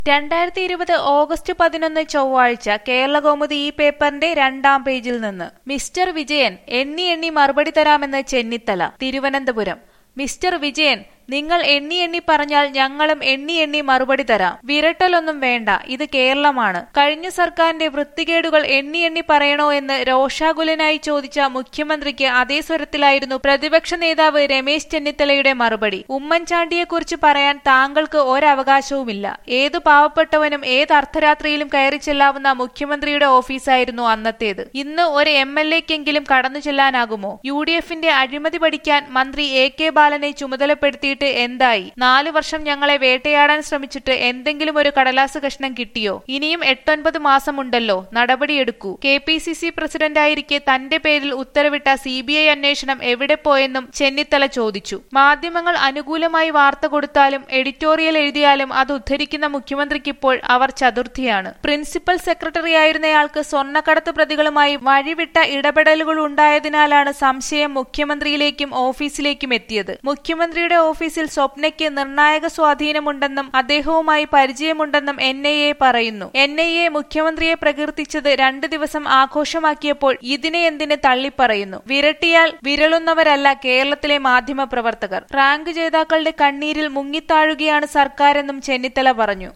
രണ്ടായിരത്തി ഇരുപത് ഓഗസ്റ്റ് പതിനൊന്ന് ചൊവ്വാഴ്ച കേരളകൗമുദി ഈ പേപ്പറിന്റെ രണ്ടാം പേജിൽ നിന്ന് മിസ്റ്റർ വിജയൻ എണ്ണി എണ്ണി മറുപടി തരാമെന്ന് ചെന്നിത്തല തിരുവനന്തപുരം മിസ്റ്റർ വിജയൻ നിങ്ങൾ എണ്ണി എണ്ണി പറഞ്ഞാൽ ഞങ്ങളും എണ്ണി എണ്ണി മറുപടി തരാം വിരട്ടലൊന്നും വേണ്ട ഇത് കേരളമാണ് കഴിഞ്ഞ സർക്കാരിന്റെ വൃത്തികേടുകൾ എണ്ണി എണ്ണി പറയണോ എന്ന് രോഷാകുലനായി ചോദിച്ച മുഖ്യമന്ത്രിക്ക് അതേ സ്വരത്തിലായിരുന്നു പ്രതിപക്ഷ നേതാവ് രമേശ് ചെന്നിത്തലയുടെ മറുപടി ഉമ്മൻചാണ്ടിയെക്കുറിച്ച് പറയാൻ താങ്കൾക്ക് ഒരവകാശവുമില്ല ഏതു പാവപ്പെട്ടവനും ഏത് അർദ്ധരാത്രിയിലും കയറി ചെല്ലാവുന്ന മുഖ്യമന്ത്രിയുടെ ഓഫീസായിരുന്നു അന്നത്തേത് ഇന്ന് ഒരു എം എൽ എക്കെങ്കിലും കടന്നു ചെല്ലാനാകുമോ യു ഡി എഫിന്റെ അഴിമതി പഠിക്കാൻ മന്ത്രി എ കെ ബാലനെ ചുമതലപ്പെടുത്തിയിട്ട് എന്തായി നാലു വർഷം ഞങ്ങളെ വേട്ടയാടാൻ ശ്രമിച്ചിട്ട് എന്തെങ്കിലും ഒരു കടലാസ് കഷ്ണം കിട്ടിയോ ഇനിയും എട്ടൊൻപത് മാസമുണ്ടല്ലോ നടപടിയെടുക്കൂ കെ പി സി സി പ്രസിഡന്റായിരിക്കെ തന്റെ പേരിൽ ഉത്തരവിട്ട സി ബി ഐ അന്വേഷണം എവിടെ പോയെന്നും ചെന്നിത്തല ചോദിച്ചു മാധ്യമങ്ങൾ അനുകൂലമായി വാർത്ത കൊടുത്താലും എഡിറ്റോറിയൽ എഴുതിയാലും അത് ഉദ്ധരിക്കുന്ന മുഖ്യമന്ത്രിക്കിപ്പോൾ അവർ ചതുർത്ഥിയാണ് പ്രിൻസിപ്പൽ സെക്രട്ടറിയായിരുന്നയാൾക്ക് സ്വർണ്ണക്കടത്ത് പ്രതികളുമായി വഴിവിട്ട ഇടപെടലുകൾ ഉണ്ടായതിനാലാണ് സംശയം മുഖ്യമന്ത്രിയിലേക്കും ഓഫീസിലേക്കും എത്തിയത് മുഖ്യമന്ത്രിയുടെ ഓഫീസിൽ സ്വപ്നയ്ക്ക് നിർണായക സ്വാധീനമുണ്ടെന്നും അദ്ദേഹവുമായി പരിചയമുണ്ടെന്നും എൻ ഐ എ പറയുന്നു എൻ ഐ എ മുഖ്യമന്ത്രിയെ പ്രകീർത്തിച്ചത് രണ്ടു ദിവസം ആഘോഷമാക്കിയപ്പോൾ ഇതിനെ എന്തിന് തള്ളിപ്പറയുന്നു വിരട്ടിയാൽ വിരളുന്നവരല്ല കേരളത്തിലെ മാധ്യമ പ്രവർത്തകർ റാങ്ക് ജേതാക്കളുടെ കണ്ണീരിൽ മുങ്ങിത്താഴുകയാണ് സർക്കാരെന്നും ചെന്നിത്തല പറഞ്ഞു